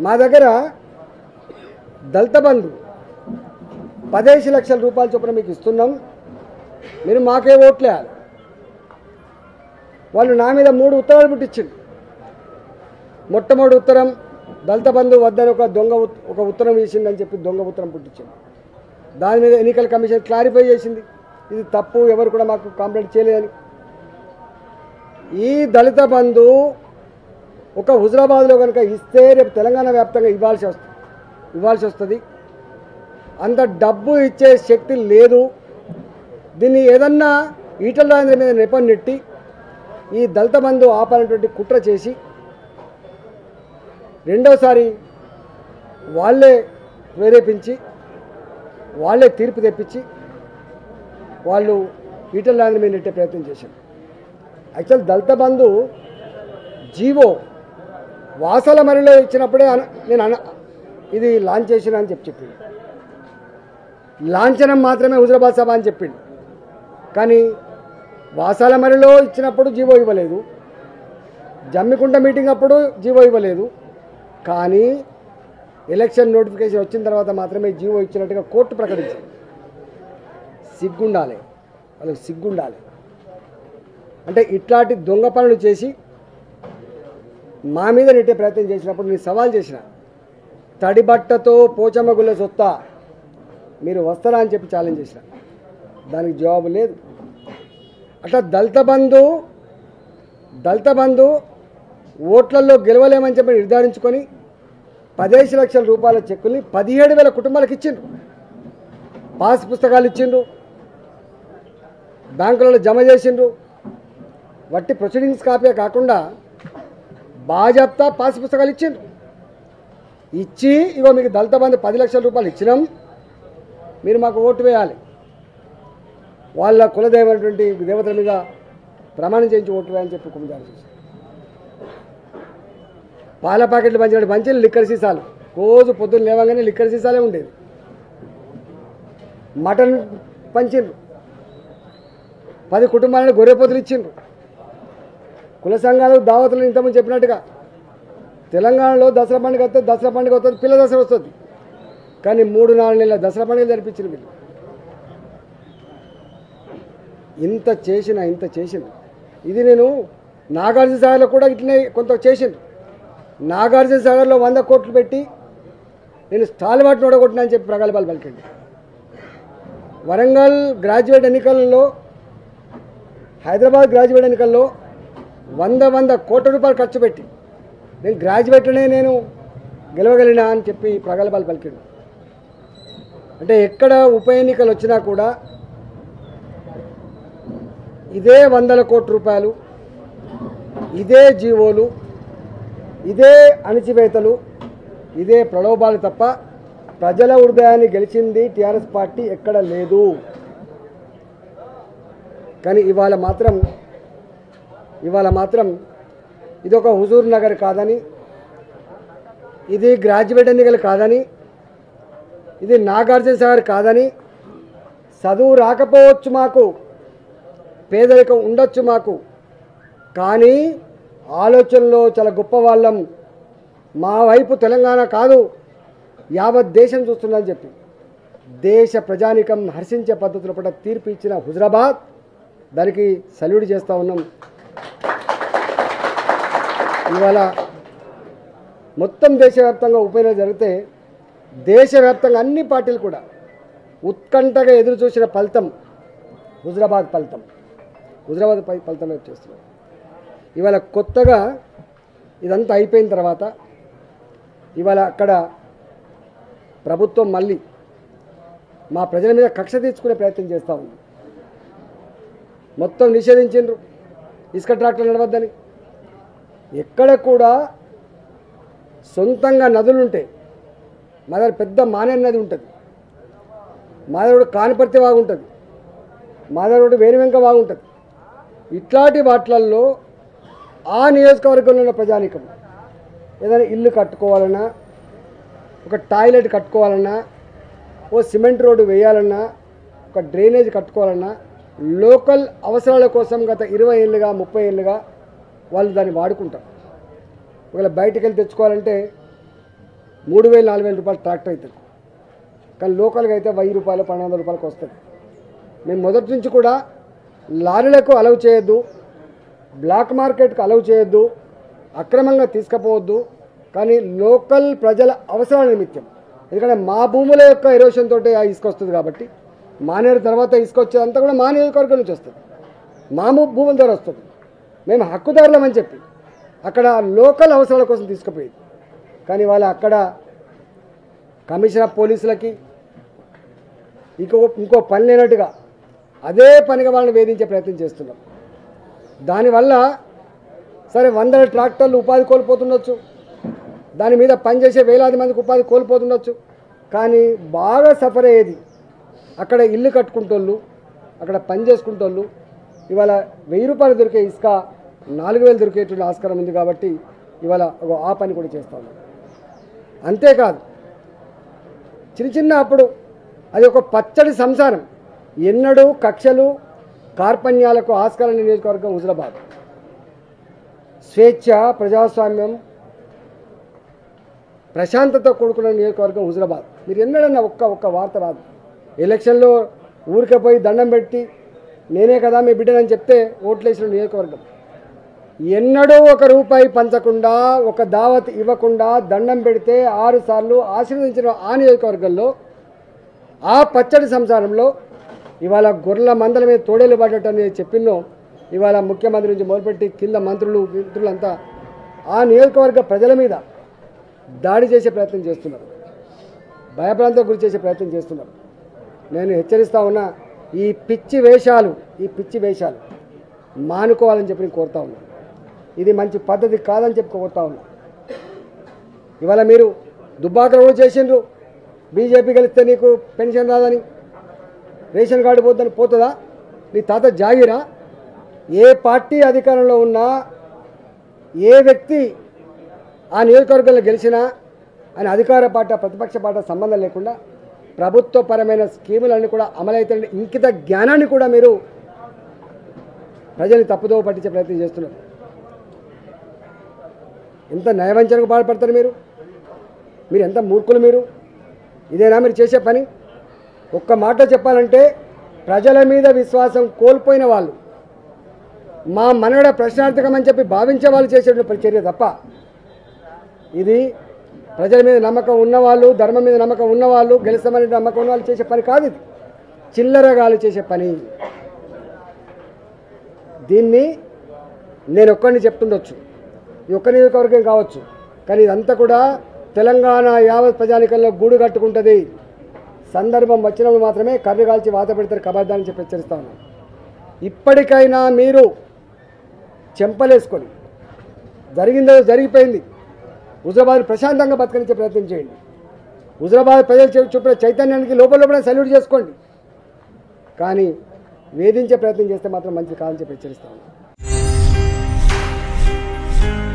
మా దగ్గర దళిత బంధు పదిహేను లక్షల రూపాయల చొప్పున మీకు ఇస్తున్నాం మీరు మాకే ఓట్లేయాలి వాళ్ళు నా మీద మూడు ఉత్తరాలు పుట్టించింది మొట్టమొదటి ఉత్తరం దళిత బంధు వద్దని ఒక దొంగ ఉత్- ఒక ఉత్తరం వేసిందని చెప్పి దొంగ ఉత్తరం పుట్టించింది దాని మీద ఎన్నికల కమిషన్ క్లారిఫై చేసింది ఇది తప్పు ఎవరు కూడా మాకు కంప్లైంట్ చేయలేదని ఈ దళిత బంధు ఒక హుజరాబాద్లో కనుక ఇస్తే రేపు తెలంగాణ వ్యాప్తంగా ఇవ్వాల్సి వస్తుంది ఇవ్వాల్సి వస్తుంది అంత డబ్బు ఇచ్చే శక్తి లేదు దీన్ని ఏదన్నా ఈటల రాజేంద్ర మీద నెపం నెట్టి ఈ దళిత బంధు ఆపాలనేటువంటి కుట్ర చేసి రెండోసారి వాళ్ళే ప్రేరేపించి వాళ్ళే తీర్పు తెప్పించి వాళ్ళు ఈటల రాజేంద్ర మీద నెట్టే ప్రయత్నం చేశారు యాక్చువల్ దళిత బంధు జీవో వాసాల మరిలో ఇచ్చినప్పుడే అన- నేను అన ఇది లాంచ్ చేసిన అని చెప్పి చెప్పిండు లాంఛనం మాత్రమే హుజరాబాద్ సభ అని చెప్పిండు కానీ వాసాల మరిలో ఇచ్చినప్పుడు జీవో ఇవ్వలేదు జమ్మికుంట మీటింగ్ అప్పుడు జీవో ఇవ్వలేదు కానీ ఎలక్షన్ నోటిఫికేషన్ వచ్చిన తర్వాత మాత్రమే జీవో ఇచ్చినట్టుగా కోర్టు ప్రకటించింది సిగ్గుండాలి వాళ్ళకి సిగ్గుండాలి అంటే ఇట్లాంటి దొంగ పనులు చేసి మా మీద నెట్టే ప్రయత్నం చేసినప్పుడు నేను సవాల్ చేసిన తడి బట్టతో పోచమ్మ గుళ్ళ సొత్తా మీరు వస్తారా అని చెప్పి ఛాలెంజ్ చేసిన దానికి జవాబు లేదు అట్లా దళిత బంధు దళిత బంధు ఓట్లలో గెలవలేమని చెప్పి నిర్ధారించుకొని పదిహేను లక్షల రూపాయల చెక్కుల్ని పదిహేడు వేల కుటుంబాలకు ఇచ్చిండ్రు పాస్ పుస్తకాలు ఇచ్చిండ్రు బ్యాంకులలో జమ చేసిండ్రు వట్టి ప్రొసీడింగ్స్ కాపీ కాకుండా బాజాప్తా పాస్ పుస్తకాలు ఇచ్చిండ్రు ఇచ్చి ఇగో మీకు దళిత బంధు పది లక్షల రూపాయలు ఇచ్చినాం మీరు మాకు ఓటు వేయాలి వాళ్ళ కులదైవమైనటువంటి దేవతల మీద ప్రమాణం చేయించి ఓటు వేయాలని చెప్పి కుమిదారు చేశారు పాల ప్యాకెట్లు పంచినట్టు పంచి లిక్కర్ సీసాలు రోజు పొద్దున్న లేవగానే లిక్కర్ సీసాలే ఉండేది మటన్ పంచిండ్రు పది కుటుంబాలను గొర్రె పొతులు ఇచ్చిండ్రు కుల సంఘాలు దావతులు ఇంతకుముందు చెప్పినట్టుగా తెలంగాణలో దసరా పండుగ వస్తుంది దసరా పండుగ వస్తుంది పిల్ల దసరా వస్తుంది కానీ మూడు నాలుగు నెలల దసరా పండుగ జరిపించిన వీళ్ళు ఇంత చేసిన ఇంత చేసిన ఇది నేను నాగార్జున సాగర్లో కూడా ఇట్లనే కొంత చేసిండు నాగార్జున సాగర్లో వంద కోట్లు పెట్టి నేను స్టాల్ వాటిని ఓడగొట్టినా అని చెప్పి ప్రగల్భాలు పలికండి వరంగల్ గ్రాడ్యుయేట్ ఎన్నికలలో హైదరాబాద్ గ్రాడ్యుయేట్ ఎన్నికల్లో వంద వంద కోట్ల రూపాయలు ఖర్చు పెట్టి నేను గ్రాడ్యుయేట్నే నేను గెలవగలిగినా అని చెప్పి ప్రగల్భాలు పలికాడు అంటే ఎక్కడ ఉప ఎన్నికలు వచ్చినా కూడా ఇదే వందల కోట్ల రూపాయలు ఇదే జీవోలు ఇదే అణిచివేతలు ఇదే ప్రలోభాలు తప్ప ప్రజల హృదయాన్ని గెలిచింది టీఆర్ఎస్ పార్టీ ఎక్కడ లేదు కానీ ఇవాళ మాత్రం ఇవాళ మాత్రం ఇదొక హుజూర్ నగర్ కాదని ఇది గ్రాడ్యుయేట్ ఎన్నికలు కాదని ఇది నాగార్జున సాగర్ కాదని చదువు రాకపోవచ్చు మాకు పేదరికం ఉండొచ్చు మాకు కానీ ఆలోచనలో చాలా గొప్ప వాళ్ళం మా వైపు తెలంగాణ కాదు యావత్ దేశం చూస్తుందని చెప్పి దేశ ప్రజానికం హర్షించే పద్ధతిలో పట్ల తీర్పు ఇచ్చిన హుజరాబాద్ దానికి సల్యూట్ చేస్తూ ఉన్నాం ఇవాళ మొత్తం దేశవ్యాప్తంగా ఉప ఎన్నిక జరిగితే దేశవ్యాప్తంగా అన్ని పార్టీలు కూడా ఉత్కంఠగా ఎదురు చూసిన ఫలితం హుజరాబాద్ ఫలితం హుజరాబాద్ పై ఫలితం వైపు చేస్తున్నాం ఇవాళ కొత్తగా ఇదంతా అయిపోయిన తర్వాత ఇవాళ అక్కడ ప్రభుత్వం మళ్ళీ మా ప్రజల మీద కక్ష తీర్చుకునే ప్రయత్నం చేస్తూ ఉంది మొత్తం నిషేధించిండ్రు ఇసుక ట్రాక్టర్ నడవద్దని ఎక్కడ కూడా సొంతంగా నదులుంటాయి మా దగ్గర పెద్ద మానే నది ఉంటుంది మా దగ్గర కానిపర్తి బాగుంటుంది మా దగ్గర వేరువెంక బాగుంటుంది ఇట్లాంటి వాటిలల్లో ఆ నియోజకవర్గంలో ఉన్న ప్రజానికం ఏదైనా ఇల్లు కట్టుకోవాలన్నా ఒక టాయిలెట్ కట్టుకోవాలన్నా ఓ సిమెంట్ రోడ్డు వేయాలన్నా ఒక డ్రైనేజ్ కట్టుకోవాలన్నా లోకల్ అవసరాల కోసం గత ఇరవై ఏళ్ళుగా ముప్పై ఏళ్ళుగా వాళ్ళు దాన్ని వాడుకుంటారు ఒకవేళ బయటికి వెళ్ళి తెచ్చుకోవాలంటే మూడు వేలు నాలుగు వేల రూపాయలు ట్రాక్టర్ అవుతుంది కానీ లోకల్గా అయితే వెయ్యి రూపాయలు పన్నెండు వందల రూపాయలకు వస్తుంది మేము మొదటి నుంచి కూడా లారీలకు అలవ్ చేయొద్దు బ్లాక్ మార్కెట్కి అలవ్ చేయొద్దు అక్రమంగా తీసుకుపోవద్దు కానీ లోకల్ ప్రజల అవసరాల నిమిత్తం ఎందుకంటే మా భూముల యొక్క ఎరోషన్ తోటి ఆ ఇసుక వస్తుంది కాబట్టి మానేరు తర్వాత ఇసుక వచ్చేదంతా కూడా మా నియోజకవర్గం నుంచి వస్తుంది మా భూ- భూముల ద్వారా వస్తుంది మేము హక్కుదారులమని చెప్పి అక్కడ లోకల్ అవసరాల కోసం తీసుకుపోయేది కానీ వాళ్ళు అక్కడ కమిషనర్ పోలీసులకి ఇంకో ఇంకో పని లేనట్టుగా అదే పనిగా వాళ్ళని వేధించే ప్రయత్నం చేస్తున్నాం దానివల్ల సరే వందల ట్రాక్టర్లు ఉపాధి కోల్పోతుండొచ్చు దాని మీద పనిచేసే వేలాది మందికి ఉపాధి కోల్పోతుండొచ్చు కానీ బాగా సఫర్ అయ్యేది అక్కడ ఇల్లు కట్టుకుంటోళ్ళు అక్కడ పని చేసుకుంటోళ్ళు ఇవాళ వెయ్యి రూపాయలు దొరికే ఇసుక నాలుగు వేలు దొరికేటువంటి ఆస్కారం ఉంది కాబట్టి ఇవాళ ఒక ఆ పని కూడా చేస్తా ఉన్నాం అంతేకాదు చిన్న చిన్న అప్పుడు అది ఒక పచ్చడి సంసారం ఎన్నడూ కక్షలు కార్పణ్యాలకు ఆస్కారం నియోజకవర్గం హుజరాబాద్ స్వేచ్ఛ ప్రజాస్వామ్యం ప్రశాంతత కూడుకున్న నియోజకవర్గం హుజరాబాద్ మీరు ఎన్నడన్నా ఒక్క ఒక్క వార్త రాదు ఎలక్షన్లో ఊరికే పోయి దండం పెట్టి నేనే కదా మీ బిడ్డనని చెప్తే ఓట్లేసిన నియోజకవర్గం ఎన్నడూ ఒక రూపాయి పంచకుండా ఒక దావత్ ఇవ్వకుండా దండం పెడితే ఆరు సార్లు ఆశీర్వదించిన ఆ నియోజకవర్గంలో ఆ పచ్చడి సంసారంలో ఇవాళ గొర్రెల మందల మీద తోడేలు పడ్డట్టు అని చెప్పినో ఇవాళ ముఖ్యమంత్రి నుంచి మొదలుపెట్టి కింద మంత్రులు మిత్రులంతా ఆ నియోజకవర్గ ప్రజల మీద దాడి చేసే ప్రయత్నం చేస్తున్నారు భయభ్రాంతికి గురి చేసే ప్రయత్నం చేస్తున్నారు నేను హెచ్చరిస్తా ఉన్నా ఈ పిచ్చి వేషాలు ఈ పిచ్చి వేషాలు మానుకోవాలని చెప్పి నేను కోరుతా ఉన్నాను ఇది మంచి పద్ధతి కాదని చెప్పి కోరుతా ఉన్నా ఇవాళ మీరు దుబ్బాకలు కూడా చేసిండ్రు బీజేపీ గెలిస్తే నీకు పెన్షన్ రాదని రేషన్ కార్డు పోద్దని పోతుందా నీ తాత జాగిరా ఏ పార్టీ అధికారంలో ఉన్నా ఏ వ్యక్తి ఆ నియోజకవర్గంలో గెలిచినా ఆయన అధికార పార్టీ ప్రతిపక్ష పార్టీ సంబంధం లేకుండా ప్రభుత్వపరమైన స్కీములన్నీ కూడా అమలైతే ఇంకిత జ్ఞానాన్ని కూడా మీరు ప్రజల్ని తప్పుదోవ పట్టించే ప్రయత్నం చేస్తున్నారు ఎంత నయవంచనకు పాల్పడతారు మీరు మీరు ఎంత మూర్ఖులు మీరు ఇదేనా మీరు చేసే పని ఒక్క మాట చెప్పాలంటే ప్రజల మీద విశ్వాసం కోల్పోయిన వాళ్ళు మా మనగడ ప్రశ్నార్థకమని చెప్పి భావించే వాళ్ళు చేసేటువంటి చర్య తప్ప ఇది ప్రజల మీద నమ్మకం ఉన్నవాళ్ళు ధర్మం మీద నమ్మకం ఉన్నవాళ్ళు గెలుస్తామనే నమ్మకం ఉన్న వాళ్ళు చేసే పని కాదు ఇది చిల్లరగాలు చేసే పని దీన్ని నేను ఒక్కడిని చెప్తుండొచ్చు ఈ ఒక్క నియోజకవర్గం కావచ్చు కానీ ఇదంతా కూడా తెలంగాణ యావత్ ప్రజానికంలో గూడు కట్టుకుంటుంది సందర్భం వచ్చినప్పుడు మాత్రమే కర్రు కాల్చి వాత పెడతారు కబద్దాని చెప్పి హెచ్చరిస్తా ఉన్నాను ఇప్పటికైనా మీరు చెంపలేసుకొని జరిగిందో జరిగిపోయింది హుజరాబాద్ ప్రశాంతంగా బతకనిచ్చే ప్రయత్నం చేయండి హుజరాబాద్ ప్రజలు చూ- చూపిన చైతన్యానికి లోపల లోపల సల్యూట్ చేసుకోండి కానీ వేధించే ప్రయత్నం చేస్తే మాత్రం మంచిది కాదని చెప్పి హెచ్చరిస్తాను